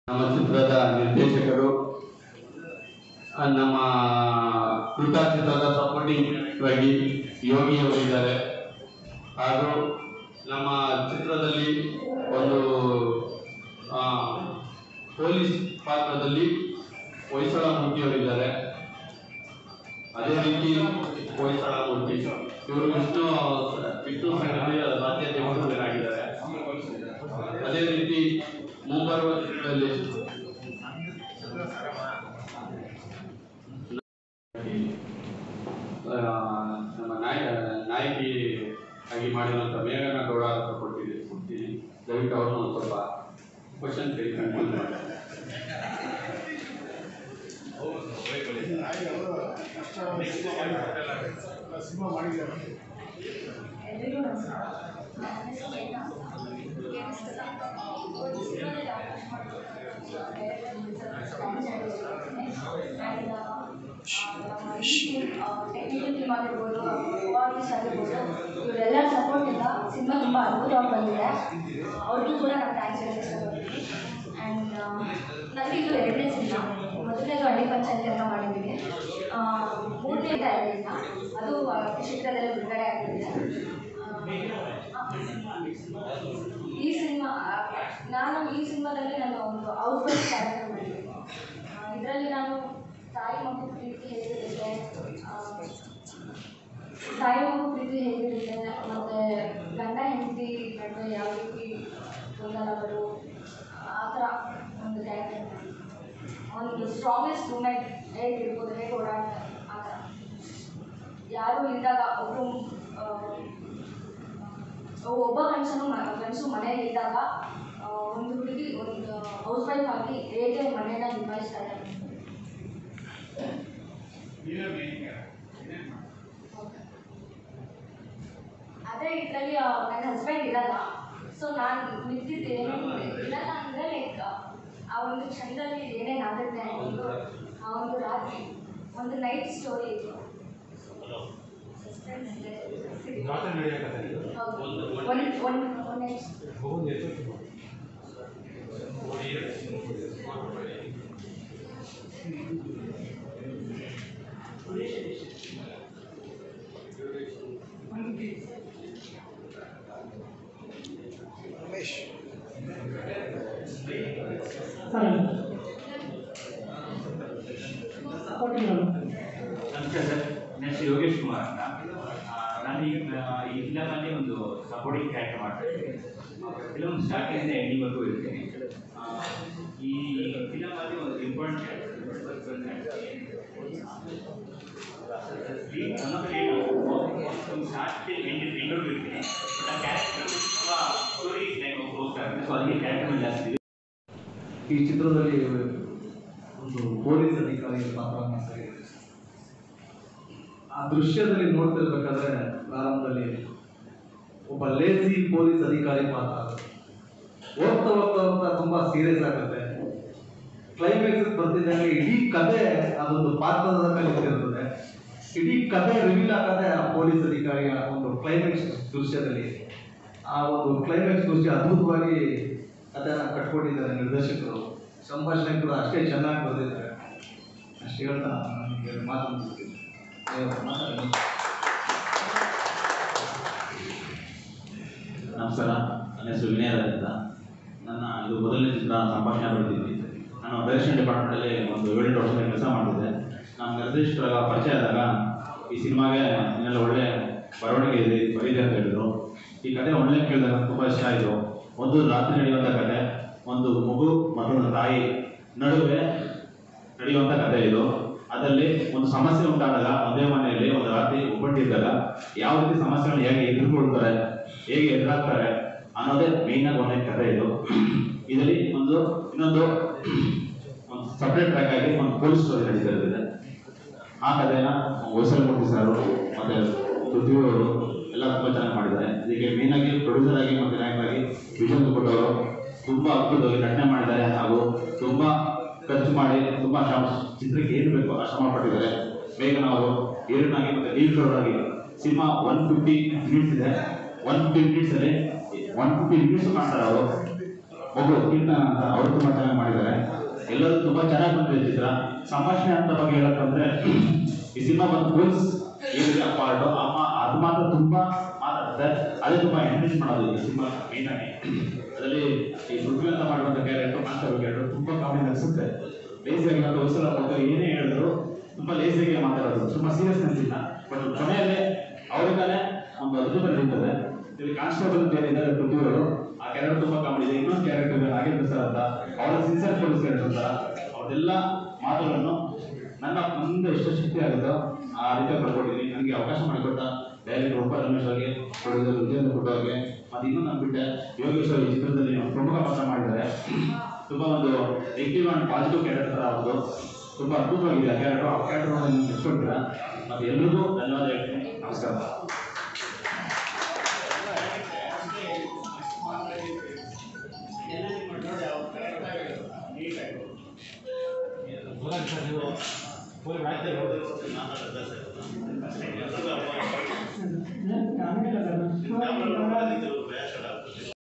ನಮ್ಮ ಚಿತ್ರದ ನಿರ್ದೇಶಕರು ಆ, ನಮ್ಮ ಕೃತ ಚಿತ್ರದ ಸಪೋರ್ಟಿಂಗ್ ಆಗಿ ಯೋಗಿ ಅವರಿದ್ದಾರೆ ಹಾಗೂ ನಮ್ಮ ಚಿತ್ರದಲ್ಲಿ ಒಂದು ಆ, ಪೊಲೀಸ್ ಪಾತ್ರದಲ್ಲಿ ಹೊಯ್ಸಳ ಮೂರ್ತಿ ಅವರಿದ್ದಾರೆ ಅದೇ ರೀತಿ ಹೊಯ್ಸಳ ಮೂರ್ತಿ ಇವರು ವಿಷ್ಣು ವಿಷ್ಣು ಸಂಘಟನೆಯ ರಾಜ್ಯಾಧ್ಯಕ್ಷರಾಗಿದ್ದಾರೆ ಅದೇ ರೀತಿ ಮುಂಬರುವ ಚಿತ್ರದಲ್ಲಿ ಆ, ನಮ್ಮ ನಾಯ ನಾಯಕಿ ಆಗಿ ಮಾಡಿರುವಂಥ ಮೇಘನ ಗೌಡ ಅಂತ ಕೊಟ್ಟಿದ್ದೀನಿ ಕೊಡ್ತೀನಿ ದಯವಿಟ್ಟು ಅವ್ರನ್ನ ಒಂದು ಸ್ವಲ್ಪ ಕ್ವಶನ್ ಕೇಳಿ ಕನ್ಫ್ಯೂಸ್ ಮಾಡಿ ಎಲ್ರಿಗೂ ನಮಸ್ಕಾರ ನನ್ನ ಹೆಸರು ವೇದಾ. ಕೇಳಿಸ್ತದಾ? ಒಂದು ಸಿನಿಮಾದಲ್ಲಿ ಅವಕಾಶ ಮಾಡಿಕೊಟ್ಟಿದ್ದಾರೆ. And, uh, ನಮ್ಮ ಈ team, uh, technical team ಆಗಿರ್ಬೋದು ಕೋಆರ್ಡಿನೇಷನ್ ಆಗಿರ್ಬೋದು ಇವರೆಲ್ಲರ ಸಪೋರ್ಟಿಂದ ಸಿನಿಮಾ ತುಂಬ ಅದ್ಭುತವಾಗಿ ಬಂದಿದೆ ಅವ್ರಿಗೂ ಕೂಡ ನಾನು ಥ್ಯಾಂಕ್ಸ್ ಹೇಳಕ್ಕೆ ಇಷ್ಟಪಡ್ತೀನಿ ಆ್ಯಂಡ್ ನನಗೆ ಇದು ಎರಡನೇ ಸಿನಿಮಾ ಮೊದಲನೇದು ಹಳ್ಳಿ ಪಂಚಾಯತಿ ಅಂತ ಮಾಡಿದ್ದೀನಿ ಆ, ಮೂರನೇ ಇದೆ ಇನ್ನ ಅದು ಆ, ಶೀಘ್ರದಲ್ಲೇ ಬಿಡುಗಡೆ ಆಗ್ತಿದೆ ಆ, ಈ ಸಿನಿಮಾ ನಾನು ಈ ಸಿನಿಮಾದಲ್ಲಿ ನಾನು ಒಂದು ಔಟ್ ಬೈಟ್ ಕ್ಯಾರೆಕ್ಟರ್ ಮಾಡಿದ್ದೀನಿ ಇದರಲ್ಲಿ ನಾನು ತಾಯಿ ಮಗು ಪ್ರೀತಿ ಹೇಗಿರುತ್ತೆ ಆ, ತಾಯಿ ಮಗು ಪ್ರೀತಿ ಹೇಗಿರುತ್ತೆ ಮತ್ತು ಗಂಡ ಹೆಂಡತಿ ನಡುವೆ ಯಾವ ರೀತಿ ಗೊಂದಲಗಳು ಆ ಥರ ಒಂದು ಕ್ಯಾರೆಕ್ಟರ್ ಒಂದು ಸ್ಟ್ರಾಂಗೆಸ್ಟ್ ವುಮೆನ್ ಹೇಗಿರ್ಬೋದು ಹೇಗೆ ಓಡಾಡ್ತಾರೆ ಆ ಥರ ಯಾರು ಇದ್ದಾಗ ಒಬ್ಬರು ಒಬ್ಬ ಗಂಡಸನು ಗಂಡಸು ಮನೆಯಲ್ಲಿ ಇದ್ದಾಗ ಆ, ಒಂದು ಹುಡುಗಿ ಒಂದು ಹೌಸ್ ವೈಫ್ ಆಗಿ ಹೇಗೆ ಮನೆಯನ್ನು ನಿಭಾಯಿಸ್ತಾರೆ ಅದೇ ಇದರಲ್ಲಿ ನನ್ನ ಹಸ್ಬೆಂಡ್ ಇರಲ್ಲ ಸೊ ನಾನು ಮಿಕ್ಕಿದ್ದು ಏನೇನು ಇರಲ್ಲ ಅಂದರೆ ಲೈಕ್ ಆ ಒಂದು ಕ್ಷಣದಲ್ಲಿ ಏನೇನು ಆಗುತ್ತೆ ಒಂದು ಆ ಒಂದು ರಾತ್ರಿ ಒಂದು ನೈಟ್ ಸ್ಟೋರಿ ಇದು Suspense ಇದೆ. ಹೌದು. ಒಂದು ಒಂದು ಒಂದು night ನಮಸ್ಕಾರ ಸರ್ ನನ್ನ ಹೆಸರು ಯೋಗೇಶ್ ಕುಮಾರ್ ಅಂತ ಆ, ನಾನು ಈ ಈ ಫಿಲಮಲ್ಲಿ ಒಂದು ಸಪೋರ್ಟಿಂಗ್ ಕ್ಯಾರೆಕ್ಟರ್ ಮಾಡ್ತಾ ಇದ್ದೀನಿ ಫಿಲಮ್ ಸ್ಟಾರ್ಟಿಂಗಿಂದ ಎಂಡಿಂಗ್ವರೆಗೂ ಇರ್ತೀನಿ ಆ, ಈ ಫಿಲಮಲ್ಲಿ ಒಂದು ಇಂಪಾರ್ಟೆಂಟ್ ಸ್ಟಾರ್ಟ್ ಎಂಡ್ ಎಂಡ್ವರೆಗೂ ಇರ್ತೀನಿ ಬಟ್ ಆ ಕ್ಯಾರೆಕ್ಟರ್ ತುಂಬ ಸ್ಟೋರಿ ಟೈಮ್ ಹೋಗ್ತಾ ಇರುತ್ತೆ ಸೊ ಅದಕ್ಕೆ ಕ್ಯಾರೆಕ್ಟರ್ ಮೇಲೆ ಜಾಸ್ತಿ ಇದೆ ಈ ಚಿತ್ರದಲ್ಲಿ ಒಂದು ಪೊಲೀಸ್ ಅಧಿಕಾರಿಯ ಪಾತ್ರವನ್ನು ಸರಿಯಿದೆ ಆ ದೃಶ್ಯದಲ್ಲಿ ನೋಡ್ತಿರ್ಬೇಕಾದ್ರೆ ಪ್ರಾರಂಭದಲ್ಲಿ ಒಬ್ಬ ಲೇಸಿ ಪೊಲೀಸ್ ಅಧಿಕಾರಿ ಪಾತ್ರ ಅದು. ಹೋಗ್ತಾ ಹೋಗ್ತಾ ಹೋಗ್ತಾ ತುಂಬಾ ಸೀರಿಯಸ್ ಆಗುತ್ತೆ ಕ್ಲೈಮ್ಯಾಕ್ಸ್ ಬರ್ತಿದ್ದಂಗೆ ಇಡೀ ಕತೆ ಅದೊಂದು ಪಾತ್ರದ ಮೇಲೆ ನಿಂತಿರ್ತದೆ ಇಡೀ ಕತೆ ರಿವೀಲ್ ಆಗದೆ ಆ ಪೊಲೀಸ್ ಅಧಿಕಾರಿಯ ಒಂದು ಕ್ಲೈಮ್ಯಾಕ್ಸ್ ದೃಶ್ಯದಲ್ಲಿ ಆ ಒಂದು ಕ್ಲೈಮ್ಯಾಕ್ಸ್ ದೃಶ್ಯ ಅದ್ಭುತವಾಗಿ ಕಥೆನ ಕಟ್ಕೊಟ್ಟಿದ್ದಾರೆ ನಿರ್ದೇಶಕರು ಸಂಭಾಷಣೆ ಕೂಡ ಅಷ್ಟೇ ಚೆನ್ನಾಗಿ ಬರೆದಿದ್ದಾರೆ ಅಷ್ಟು ಹೇಳ್ತಾ ನನಗೆ ಮಾತು ಮುಗಿಸ್ತೀನಿ ನೀವು ಮಾತಾಡಿ ನಮಸ್ಕಾರ ನನ್ನ ಹೆಸರು ವಿನಯ ರಾಜ್ ಅಂತ ನನ್ನ ಇದು ಮೊದಲನೇ ಚಿತ್ರ ಸಂಭಾಷಣೆ ಬರೆದಿದ್ವಿ ನಾನು ಡೈರೆಕ್ಷನ್ ಡಿಪಾರ್ಟ್ಮೆಂಟಲ್ಲಿ ಒಂದು ಏಳೆಂಟು ವರ್ಷದ ಕೆಲಸ ಮಾಡ್ತಿದ್ದೆ ನಮ್ಮ ನಿರ್ದೇಶಕರ ಪರಿಚಯ ಆದಾಗ ಈ ಸಿನಿಮಾಗೆ ಇನ್ನೆಲ್ಲ ಒಳ್ಳೆ ಬರವಣಿಗೆ ಇದೆ ಇದು ಬರೀದೆ ಅಂತ ಹೇಳಿದ್ರು ಈ ಕತೆ ಒಳ್ಳೆ ಕೇಳಿದಾಗ ತುಂಬ ಇಷ್ಟ ಆಯಿತು ಒಂದು ರಾತ್ರಿ ನಡೆಯುವಂಥ ಕತೆ ಒಂದು ಮಗು ಮತ್ತು ಒಂದು ತಾಯಿ ನಡುವೆ ನಡೆಯುವಂಥ ಕತೆ ಇದು ಅದರಲ್ಲಿ ಒಂದು ಸಮಸ್ಯೆ ಉಂಟಾದಾಗ ಒಂದೇ ಮನೆಯಲ್ಲಿ ಒಂದು ರಾತ್ರಿ ಒಬ್ಬಟ್ಟಿದ್ದಾಗ ಯಾವ ರೀತಿ ಸಮಸ್ಯೆಗಳನ್ನ ಹೇಗೆ ಎದುರ್ಕೊಳ್ತಾರೆ ಹೇಗೆ ಎದುರಾಗ್ತಾರೆ ಅನ್ನೋದೇ ಮೇಯ್ನ್ ಆಗಿ ಒಂದೇ ಕತೆ ಇದು ಇದರಲ್ಲಿ ಒಂದು ಇನ್ನೊಂದು ಒಂದು ಸಪ್ರೇಟ್ ಟ್ರ್ಯಾಕ್ ಆಗಿ ಒಂದು ಪೊಲೀಸ್ ಸ್ಟೋರಿ ನಡೀತಾ ಇರ್ತದೆ ಆ ಕಥೆನ ಹೊಸಲ್ ಮೂರ್ತಿ ಸರ್ ಮತ್ತೆ ಪೃಥ್ವಿ ಅವರು ಎಲ್ಲ ತುಂಬ ಚೆನ್ನಾಗಿ ಮಾಡಿದ್ದಾರೆ ಇದಕ್ಕೆ ಮೇನ್ ಆಗಿ ಪ್ರೊಡ್ಯೂಸರ್ ಆಗಿ ಮತ್ತೆ ನಾಯಕರಾಗಿ ವಿಷನ್ ಕೊಟ್ಟವರು ತುಂಬಾ ಅದ್ಭುತವಾಗಿ ನಟನೆ ಮಾಡಿದ್ದಾರೆ ಹಾಗೂ ತುಂಬಾ ಖರ್ಚು ಮಾಡಿ ತುಂಬಾ ಶ್ರಮ ಚಿತ್ರಕ್ಕೆ ಏನು ಬೇಕೋ ಆ ಶ್ರಮ ಪಟ್ಟಿದ್ದಾರೆ ಮೇಘನ ಅವರು ಹೀರೋನಾಗಿ ಮತ್ತೆ ಲೀಡ್ ಆಗಿ ಸಿನಿಮಾ ಒನ್ ಫಿಫ್ಟಿ ಮಿನಿಟ್ಸ್ ಇದೆ ಒನ್ ಫಿಫ್ಟಿ ಮಿನಿಟ್ಸ್ ಅಲ್ಲಿ ಒನ್ ಫಿಫ್ಟಿ ಮಿನಿಟ್ಸ್ ಮಾಡ್ತಾರೆ ಅವರು ಒಬ್ಬರು ಕೀರ್ತನ ಅಂತ ಅವರು ತುಂಬಾ ಚೆನ್ನಾಗಿ ಮಾಡಿದ್ದಾರೆ ಚೆನ್ನಾಗಿ ಬಂದಿದೆ ಚಿತ್ರ ಸಂಭಾಷಣೆ ಅಂತ ಬಗ್ಗೆ ಹೇಳಕ್ಕಂದ್ರೆ ಈ ಸಿನಿಮಾ ಬಂದು ಪೊಲೀಸ್ ಏನಿದೆ ಆ ಪಾರ್ಟ್ ಅಮ್ಮ ಅದು ಮಾತ್ರ ತುಂಬಾ ಮಾತಾಡುತ್ತೆ ಅದೇ ತುಂಬಾ ಎನ್ಕರೇಜ್ ಮಾಡೋದು ಈ ಸಿನಿಮಾ ಮೇನ್ ಆಗಿ ಅದರಲ್ಲಿ ಈ ಪೃಥ್ವಿ ಅಂತ ಮಾಡುವಂತ ಕ್ಯಾರೆಕ್ಟರ್ ಮಾಸ್ಟರ್ ಕ್ಯಾರೆಕ್ಟರ್ ತುಂಬಾ ಕಾಮಿಡಿ ಅನಿಸುತ್ತೆ ಲೇಸಿಯಾಗಿ ಮತ್ತು ಹೊಸಲ ಕೊಟ್ಟು ಏನೇ ಹೇಳಿದ್ರು ತುಂಬಾ ಲೇಸಿಯಾಗಿ ಮಾತಾಡೋದು ತುಂಬಾ ಸೀರಿಯಸ್ನೆಸ್ ಇಲ್ಲ ಬಟ್ ಕೊನೆಯಲ್ಲಿ ಅವರಿಂದಾನೇ ಒಂದು ಅದ್ಭುತ ನಡೀತದೆ ಇಲ್ಲಿ ಕಾನ್ಸ್ಟೇಬಲ್ ಅಂತ ಏನಿದ್ದಾರೆ ಪೃಥ್ವಿಯವರು ಆ ಕ್ಯಾರೆಕ್ಟರ್ ತುಂಬಾ ಕಾಮಿಡಿ ಇದೆ ಇನ್ನೊಂದು ಕ್ಯಾರೆಕ್ಟರ್ ಇದೆ ನಾಗೇಂದ್ರ ಸರ್ ಅಂತ ಅವರ ಸಿನ್ಸಿಯರ್ ಪೊಲೀಸ್ ಕ್ಯಾರೆಕ್ಟರ್ ಅಂತಾರ ಅವ್ರದೆಲ್ಲ ಮಾತುಗಳನ್ನು ನನ್ನ ಮುಂದೆ ಎಷ್ಟು ಶಕ್ತಿ ಆಗುತ್ತೋ ಆ ರೀತಿ ಬರ್ಕೊಟ್ಟಿದ್ದೀನಿ ನನಗೆ ಅವಕಾಶ ಮಾಡಿಕೊಟ್ಟ ಡೈರೆಕ್ಟರ್ ರೂಪ ರಮೇಶ್ ಅವರಿಗೆ ಪ್ರೊಡ್ಯೂಸರ್ ವಿಜೇಂದ್ರ ಫುಡ್ ಅವರಿಗೆ ಮತ್ತೆ ಇನ್ನೂ ನಾನು ಬಿಟ್ಟೆ ಯೋಗೇಶ್ ಅವರು ಈ ಚಿತ್ರದಲ್ಲಿ ಪ್ರಮುಖ ಪಾತ್ರ ಮಾಡಿದ್ದಾರೆ ತುಂಬಾ ಒಂದು ನೆಗೆಟಿವ್ ಅಂಡ್ ಪಾಸಿಟಿವ್ ಕ್ಯಾರೆಕ್ಟರ್ ತರ ಅವ್ರದ್ದು ತುಂಬಾ ಅದ್ಭುತವಾಗಿದೆ ಆ ಕ್ಯಾರೆಕ್ಟರ್ ಆ ಕ್ಯಾರೆಕ್ಟರ್ ಮೆಚ್ಕೊಳ್ತೀರಾ ಮತ್ತೆ ಎಲ್ರಿಗೂ ಧನ್ಯವಾದ ಹೇಳ್ತೀನಿ ನಮಸ್ಕಾರ ಪೊಲೀಸ್